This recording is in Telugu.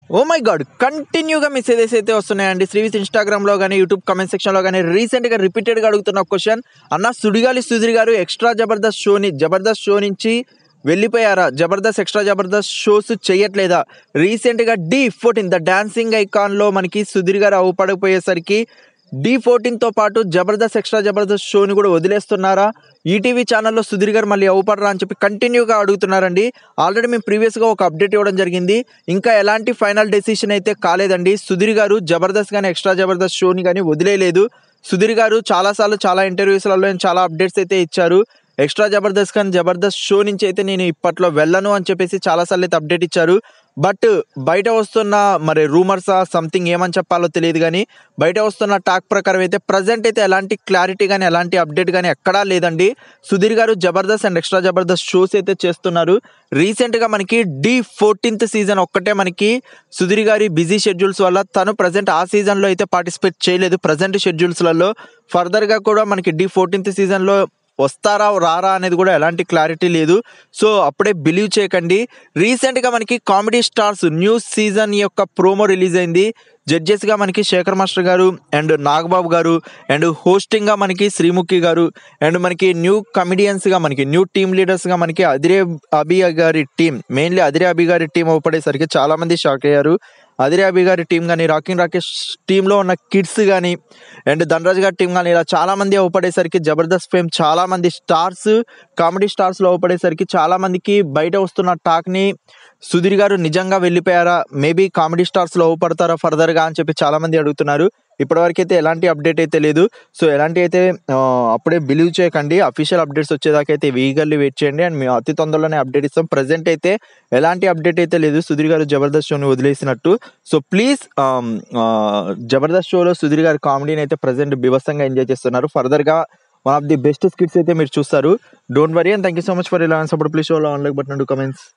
ఓ మై గాడ్ కంటిన్యూగా మెసేజెస్ అయితే వస్తున్నాయండి శ్రీవిత్ ఇన్స్టాగ్రామ్లో కానీ యూట్యూబ్ కమెంట్ సెక్షన్లో కానీ రీసెంట్గా రిపీటెడ్గా అడుగుతున్న క్వశ్చన్ అన్న సుడిగాలి సుధీర్ గారు ఎక్స్ట్రా జబర్దస్త్ షోని జబర్దస్త్ షో నుంచి వెళ్ళిపోయారా జబర్దస్త్ ఎక్స్ట్రా జబర్దస్త్ షోస్ చేయట్లేదా రీసెంట్గా డి ఫోర్టీన్ ద డాన్సింగ్ ఐకాన్లో మనకి సుధీర్ గారు అవపడిపోయేసరికి డి ఫోర్టీన్తో పాటు జబర్దస్త్ ఎక్స్ట్రా జబర్దస్త్ షోని కూడా వదిలేస్తున్నారా ఈటీవీ ఛానల్లో సుధీర్ గారు మళ్ళీ అవ్వపడరా అని చెప్పి కంటిన్యూగా అడుగుతున్నారండి ఆల్రెడీ మేము ప్రీవియస్గా ఒక అప్డేట్ ఇవ్వడం జరిగింది ఇంకా ఎలాంటి ఫైనల్ డెసిషన్ అయితే కాలేదండి సుధీర్ గారు జబర్దస్త్ కానీ ఎక్స్ట్రా జబర్దస్త్ షోని కానీ వదిలేయలేదు సుధీర్ గారు చాలాసార్లు చాలా ఇంటర్వ్యూస్లలో చాలా అప్డేట్స్ అయితే ఇచ్చారు ఎక్స్ట్రా జబర్దస్త్ కానీ జబర్దస్త్ షో నుంచి అయితే నేను ఇప్పట్లో వెళ్ళను అని చెప్పేసి చాలాసార్లు అయితే అప్డేట్ ఇచ్చారు బట్ బయట వస్తున్న మరి రూమర్స్ సంథింగ్ ఏమని చెప్పాలో తెలియదు కానీ బయట వస్తున్న టాక్ ప్రకారం అయితే ప్రజెంట్ అయితే ఎలాంటి క్లారిటీ కానీ ఎలాంటి అప్డేట్ కానీ ఎక్కడా లేదండి Sudheer garu Jabardasth and extra Jabardasth shows అయితే చేస్తున్నారు రీసెంట్గా మనకి డి ఫోర్టీన్త్ సీజన్ ఒక్కటే మనకి సుధీర్ గారి బిజీ షెడ్యూల్స్ వల్ల తను ప్రజెంట్ ఆ సీజన్లో అయితే పార్టిసిపేట్ చేయలేదు ప్రజెంట్ షెడ్యూల్స్లలో ఫర్దర్గా కూడా మనకి డి ఫోర్టీన్త్ సీజన్లో వస్తారా రారా అనేది కూడా ఎలాంటి క్లారిటీ లేదు సో అప్పుడే బిలీవ్ చేయకండి రీసెంట్గా మనకి కామెడీ స్టార్స్ న్యూ సీజన్ యొక్క ప్రోమో రిలీజ్ అయింది జడ్జెస్గా మనకి శేఖర్ మాస్టర్ గారు అండ్ నాగబాబు గారు అండ్ హోస్టింగ్గా మనకి శ్రీముఖి గారు అండ్ మనకి న్యూ కమిడియన్స్గా మనకి న్యూ టీమ్ లీడర్స్గా మనకి అదిరే అబి గారి టీం మెయిన్లీ అదిరే అబి గారి టీం అవపడేసరికి చాలామంది షాక్ అయ్యారు అదిరే అబి గారి టీం కానీ రాకింగ్ రాకేష్ టీంలో ఉన్న కిడ్స్ కానీ అండ్ ధనరాజ్ గారి టీం కానీ ఇలా చాలామంది అవపడేసరికి జబర్దస్త్ ఫేమ్ చాలామంది స్టార్స్ కామెడీ స్టార్స్లో అవపడేసరికి చాలామందికి బయట వస్తున్న టాక్ని సుధీర్ గారు నిజంగా వెళ్ళిపోయారా మేబీ కామెడీ స్టార్స్లో అవపడతారా ఫర్దర్గా అని చెప్పి చాలామంది అడుగుతున్నారు ఇప్పటివరకు అయితే ఎలాంటి అప్డేట్ అయితే లేదు సో ఎలాంటి అయితే ఆ, అప్పుడే బిలీవ్ చేయకండి అఫీషియల్ అప్డేట్స్ వచ్చేదాకా అయితే వీగర్లీ వెయిట్ చేయండి అండ్ మేము అతి తొందరలోనే అప్డేట్ ఇస్తాం ప్రజెంట్ అయితే ఎలాంటి అప్డేట్ అయితే లేదు సుధీర్ గారు జబర్దస్త్ షోని వదిలేసినట్టు సో ప్లీజ్ జబర్దస్త్ షోలో సుధీర్ గారి కామెడీని అయితే ప్రజెంట్ బీభత్సంగా ఎంజాయ్ చేస్తున్నారు ఫర్దర్గా one of the best skits అయితే మీరు చూస్తారు don't worry and thank you so much for ఇలా సపోర్ట్ ప్లీజ్ షోలో ఆన్ లైక్ బట్ కమెంట్స్